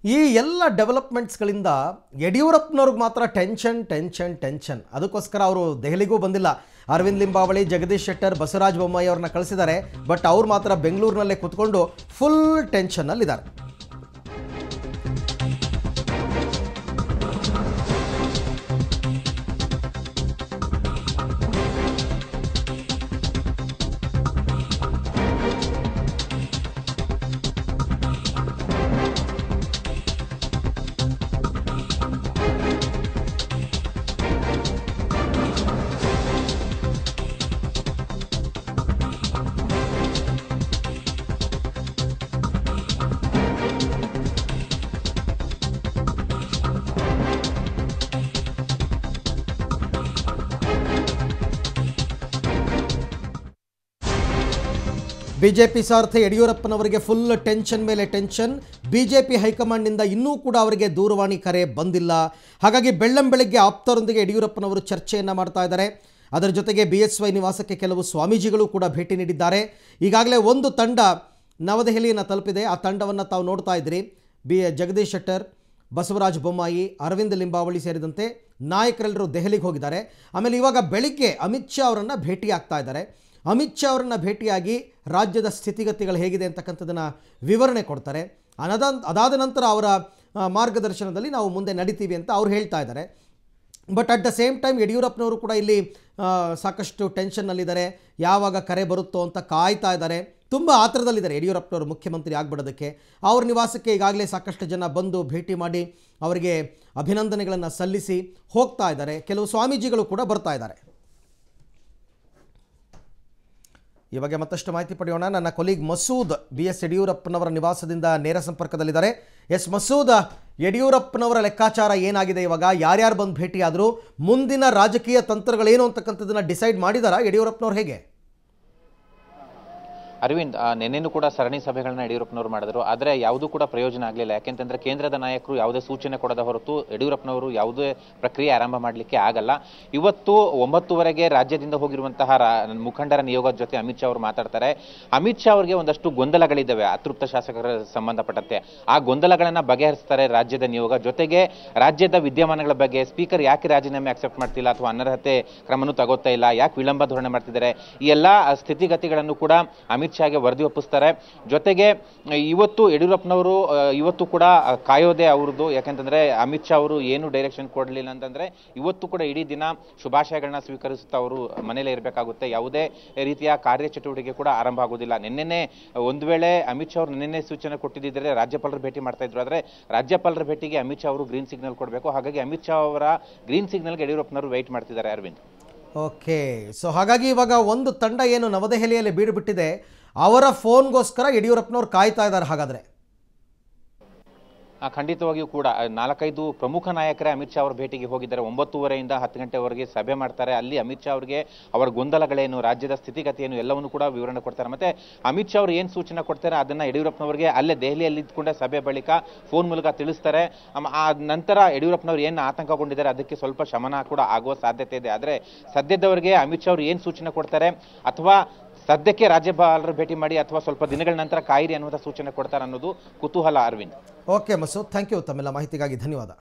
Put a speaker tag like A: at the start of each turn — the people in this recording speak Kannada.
A: ಈ ಎಲ್ಲ ಡೆವಲಪ್ಮೆಂಟ್ಸ್ಗಳಿಂದ ಯಡಿಯೂರಪ್ಪನವ್ರಿಗೆ ಮಾತ್ರ ಟೆನ್ಷನ್ ಟೆನ್ಷನ್ ಟೆನ್ಷನ್ ಅದಕ್ಕೋಸ್ಕರ ಅವರು ದೆಹಲಿಗೂ ಬಂದಿಲ್ಲ ಅರವಿಂದ್ ಲಿಂಬಾವಳಿ ಜಗದೀಶ್ ಶೆಟ್ಟರ್ ಬಸವರಾಜ ಬೊಮ್ಮಾಯಿ ಅವ್ರನ್ನ ಕಳಿಸಿದ್ದಾರೆ ಬಟ್ ಅವ್ರು ಮಾತ್ರ ಬೆಂಗಳೂರಿನಲ್ಲೇ ಕೂತ್ಕೊಂಡು ಫುಲ್ ಟೆನ್ಷನ್ನಲ್ಲಿದ್ದಾರೆ ಬಿಜೆಪಿ ಸಾರ್ಥ ಯಡಿಯೂರಪ್ಪನವರಿಗೆ ಫುಲ್ ಟೆನ್ಷನ್ ಮೇಲೆ ಟೆನ್ಷನ್ ಬಿಜೆಪಿ ಹೈಕಮಾಂಡ್ನಿಂದ ಇನ್ನೂ ಕೂಡ ಅವರಿಗೆ ದೂರವಾಣಿ ಕರೆ ಬಂದಿಲ್ಲ ಹಾಗಾಗಿ ಬೆಳ್ಳಂ ಬೆಳಗ್ಗೆ ಆಪ್ತರೊಂದಿಗೆ ಯಡಿಯೂರಪ್ಪನವರು ಚರ್ಚೆಯನ್ನು ಮಾಡ್ತಾ ಇದ್ದಾರೆ ಅದರ ಜೊತೆಗೆ ಬಿ ಎಸ್ ವೈ ನಿವಾಸಕ್ಕೆ ಕೆಲವು ಸ್ವಾಮೀಜಿಗಳು ಕೂಡ ಭೇಟಿ ನೀಡಿದ್ದಾರೆ ಈಗಾಗಲೇ ಒಂದು ತಂಡ ನವದೆಹಲಿಯನ್ನು ತಲುಪಿದೆ ಆ ತಂಡವನ್ನು ತಾವು ನೋಡ್ತಾ ಇದ್ರಿ ಬಿ ಜಗದೀಶ್ ಶೆಟ್ಟರ್ ಬಸವರಾಜ ಬೊಮ್ಮಾಯಿ ಅರವಿಂದ್ ಲಿಂಬಾವಳಿ ಸೇರಿದಂತೆ ನಾಯಕರೆಲ್ಲರೂ ದೆಹಲಿಗೆ ಹೋಗಿದ್ದಾರೆ ಆಮೇಲೆ ಇವಾಗ ಬೆಳಿಗ್ಗೆ ಅಮಿತ್ ಶಾ ಅವರನ್ನು ಭೇಟಿ ಆಗ್ತಾ ಇದ್ದಾರೆ ಅಮಿತ್ ಶಾ ಅವರನ್ನು ಭೇಟಿಯಾಗಿ ರಾಜ್ಯದ ಸ್ಥಿತಿಗತಿಗಳು ಹೇಗಿದೆ ಅಂತಕ್ಕಂಥದ್ದನ್ನು ವಿವರಣೆ ಕೊಡ್ತಾರೆ ಅನದ ಅದಾದ ನಂತರ ಅವರ ಆ, ಮಾರ್ಗದರ್ಶನದಲ್ಲಿ ನಾವು ಮುಂದೆ ನಡಿತೀವಿ ಅಂತ ಅವ್ರು ಹೇಳ್ತಾ ಇದ್ದಾರೆ but at the same time ಯಡಿಯೂರಪ್ಪನವರು ಕೂಡ ಇಲ್ಲಿ ಆ, ಸಾಕಷ್ಟು ಟೆನ್ಷನ್ನಲ್ಲಿದ್ದಾರೆ ಯಾವಾಗ ಕರೆ ಬರುತ್ತೋ ಅಂತ ಕಾಯ್ತಾ ಇದ್ದಾರೆ ತುಂಬ ಆತರದಲ್ಲಿದ್ದಾರೆ ಯಡಿಯೂರಪ್ಪನವರು ಮುಖ್ಯಮಂತ್ರಿ ಆಗ್ಬಿಡೋದಕ್ಕೆ ಅವ್ರ ನಿವಾಸಕ್ಕೆ ಈಗಾಗಲೇ ಸಾಕಷ್ಟು ಜನ ಬಂದು ಭೇಟಿ ಮಾಡಿ ಅವರಿಗೆ ಅಭಿನಂದನೆಗಳನ್ನು ಸಲ್ಲಿಸಿ ಹೋಗ್ತಾ ಇದ್ದಾರೆ ಕೆಲವು ಸ್ವಾಮೀಜಿಗಳು ಕೂಡ ಬರ್ತಾ ಇದ್ದಾರೆ ಈ ಬಗ್ಗೆ ಮತ್ತಷ್ಟು ಮಾಹಿತಿ ಪಡೆಯೋಣ ನನ್ನ ಕೊಲೀಗ್ ಮಸೂದ್ ಬಿ ಎಸ್ ಯಡಿಯೂರಪ್ಪನವರ ನಿವಾಸದಿಂದ ನೇರ ಸಂಪರ್ಕದಲ್ಲಿದ್ದಾರೆ ಎಸ್ ಮಸೂದ್ ಯಡಿಯೂರಪ್ಪನವರ ಲೆಕ್ಕಾಚಾರ ಏನಾಗಿದೆ ಇವಾಗ ಯಾರ್ಯಾರು ಬಂದು ಭೇಟಿಯಾದರು ಮುಂದಿನ ರಾಜಕೀಯ ತಂತ್ರಗಳೇನು ಅಂತಕ್ಕಂಥದ್ದನ್ನು ಡಿಸೈಡ್ ಮಾಡಿದಾರಾ ಯಡಿಯೂರಪ್ಪನವ್ರು ಹೇಗೆ
B: ಅರವಿಂದ್ ಆ, ನಿನ್ನೆನೂ ಕೂಡ ಸರಣಿ ಸಭೆಗಳನ್ನ ಯಡಿಯೂರಪ್ಪನವರು ಮಾಡಿದ್ರು ಆದರೆ ಯಾವುದೂ ಕೂಡ ಪ್ರಯೋಜನ ಆಗಲಿಲ್ಲ ಯಾಕೆಂತಂದ್ರೆ ಕೇಂದ್ರದ ನಾಯಕರು ಯಾವುದೇ ಸೂಚನೆ ಕೊಡದ ಹೊರತು ಯಡಿಯೂರಪ್ಪನವರು ಯಾವುದೇ ಪ್ರಕ್ರಿಯೆ ಆರಂಭ ಮಾಡಲಿಕ್ಕೆ ಆಗಲ್ಲ ಇವತ್ತು ಒಂಬತ್ತುವರೆಗೆ ರಾಜ್ಯದಿಂದ ಹೋಗಿರುವಂತಹ ರಾ- ಮುಖಂಡರ ನಿಯೋಗದ ಜೊತೆ ಅಮಿತ್ ಶಾ ಅವರು ಮಾತಾಡ್ತಾರೆ ಅಮಿತ್ ಶಾ ಅವರಿಗೆ ಒಂದಷ್ಟು ಗೊಂದಲಗಳಿದ್ದಾವೆ ಅತೃಪ್ತ ಶಾಸಕರ ಸಂಬಂಧಪಟ್ಟಂತೆ ಆ ಗೊಂದಲಗಳನ್ನ ಬಗೆಹರಿಸ್ತಾರೆ ರಾಜ್ಯದ ನಿಯೋಗ ಜೊತೆಗೆ ರಾಜ್ಯದ ವಿದ್ಯಮಾನಗಳ ಬಗ್ಗೆ ಸ್ಪೀಕರ್ ಯಾಕೆ ರಾಜೀನಾಮೆ ಅಕ್ಸೆಪ್ಟ್ ಮಾಡ್ತಿಲ್ಲ ಅಥವಾ ಅನರ್ಹತೆ ಕ್ರಮನೂ ತಗೋತಾ ಇಲ್ಲ ಯಾಕೆ ವಿಳಂಬ ಧೋರಣೆ ಮಾಡ್ತಿದ್ದಾರೆ ಈ ಎಲ್ಲ ಸ್ಥಿತಿಗತಿಗಳನ್ನು ಕೂಡ ಅಮಿತ್ ಶಾಗೆ ವರದಿ ಒಪ್ಪಿಸ್ತಾರೆ ಜೊತೆಗೆ ಇವತ್ತು ಯಡಿಯೂರಪ್ಪನವರು ಆ, ಇವತ್ತು ಕೂಡ ಆ, ಕಾಯೋದೆ ಅವ್ರದ್ದು ಯಾಕಂತಂದ್ರೆ ಅಮಿತ್ ಶಾ ಅವರು ಏನು ಡೈರೆಕ್ಷನ್ ಕೊಡಲಿಲ್ಲ ಅಂತಂದ್ರೆ ಇವತ್ತು ಕೂಡ ಇಡೀ ದಿನ ಶುಭಾಶಯಗಳನ್ನ ಸ್ವೀಕರಿಸುತ್ತಾ ಅವರು ಮನೇಲೇ ಇರಬೇಕಾಗುತ್ತೆ ಯಾವುದೇ ರೀತಿಯ ಕಾರ್ಯಚಟುವಟಿಕೆ ಕೂಡ ಆರಂಭ ಆಗೋದಿಲ್ಲ ನಿನ್ನೆನೆ ಒಂದು ವೇಳೆ ಅಮಿತ್ ಶಾ ಅವರು ನಿನ್ನೆ ಸೂಚನೆ ಕೊಟ್ಟಿದ್ದರೆ ರಾಜ್ಯಪಾಲರ ಭೇಟಿ ಮಾಡ್ತಾ ಇದ್ರು ಆದ್ರೆ ರಾಜ್ಯಪಾಲರ ಭೇಟಿಗೆ ಅಮಿತ್ ಶಾ ಅವರು ಗ್ರೀನ್ ಸಿಗ್ನಲ್ ಕೊಡಬೇಕು ಹಾಗಾಗಿ ಅಮಿತ್ ಶಾ ಅವರ ಗ್ರೀನ್ ಸಿಗ್ನಲ್ಗೆ ಯಡಿಯೂರಪ್ಪನವರು ವೆಯ್ಟ್ ಮಾಡ್ತಿದ್ದಾರೆ ಅರವಿಂದ್
A: ಓಕೆ ಸೊ ಹಾಗಾಗಿ ಇವಾಗ ಒಂದು ತಂಡ ಏನು ನವದೆಹಲಿಯಲ್ಲಿ ಬೀಡು ಬಿಟ್ಟಿದೆ ಅವರ ಫೋನ್ಗೋಸ್ಕರ ಯಡಿಯೂರಪ್ಪನವ್ರು ಕಾಯ್ತಾ ಇದ್ದಾರೆ ಹಾಗಾದರೆ
B: ಆ, ಖಂಡಿತವಾಗಿಯೂ ಕೂಡ ಆ, ನಾಲ್ಕೈದು ಪ್ರಮುಖ ನಾಯಕರೇ ಅಮಿತ್ ಶಾ ಅವರ ಭೇಟಿಗೆ ಹೋಗಿದ್ದಾರೆ ಒಂಬತ್ತೂವರೆಯಿಂದ ಹತ್ತು ಗಂಟೆವರೆಗೆ ಸಭೆ ಮಾಡ್ತಾರೆ ಅಲ್ಲಿ ಅಮಿತ್ ಶಾ ಅವರಿಗೆ ಅವರ ಗೊಂದಲಗಳೇನು ರಾಜ್ಯದ ಸ್ಥಿತಿಗತಿಯನ್ನು ಎಲ್ಲವನ್ನು ಕೂಡ ವಿವರಣೆ ಕೊಡ್ತಾರೆ ಮತ್ತೆ ಅಮಿತ್ ಶಾ ಅವರು ಏನು ಸೂಚನೆ ಕೊಡ್ತಾರೆ ಅದನ್ನ ಯಡಿಯೂರಪ್ಪನವರಿಗೆ ಅಲ್ಲೇ ದೆಹಲಿಯಲ್ಲಿ ಇದ್ಕೊಂಡೆ ಸಭೆ ಬಳಿಕ ಫೋನ್ ಮೂಲಕ ತಿಳಿಸ್ತಾರೆ ಆಮ- ಆ ನಂತರ ಯಡಿಯೂರಪ್ಪನವರು ಏನು ಆತಂಕಗೊಂಡಿದ್ದಾರೆ ಅದಕ್ಕೆ ಸ್ವಲ್ಪ ಶಮನ ಕೂಡ ಆಗುವ ಸಾಧ್ಯತೆ ಇದೆ ಆದರೆ ಸದ್ಯದವರೆಗೆ ಅಮಿತ್ ಶಾ ಅವರು ಏನು ಸೂಚನೆ ಕೊಡ್ತಾರೆ ಅಥವಾ ಸದ್ಯಕ್ಕೆ ರಾಜ್ಯಪಾಲರು ಭೇಟಿ ಮಾಡಿ ಅಥವಾ ಸ್ವಲ್ಪ ದಿನಗಳ ನಂತರ ಕಾಯಿರಿ ಅನ್ನುವಂಥ ಸೂಚನೆ ಕೊಡ್ತಾರೆ ಅನ್ನೋದು ಕುತೂಹಲ Arvind
A: okay Masood thank you ತಮ್ಮೆಲ್ಲ ಮಾಹಿತಿಗಾಗಿ ಧನ್ಯವಾದ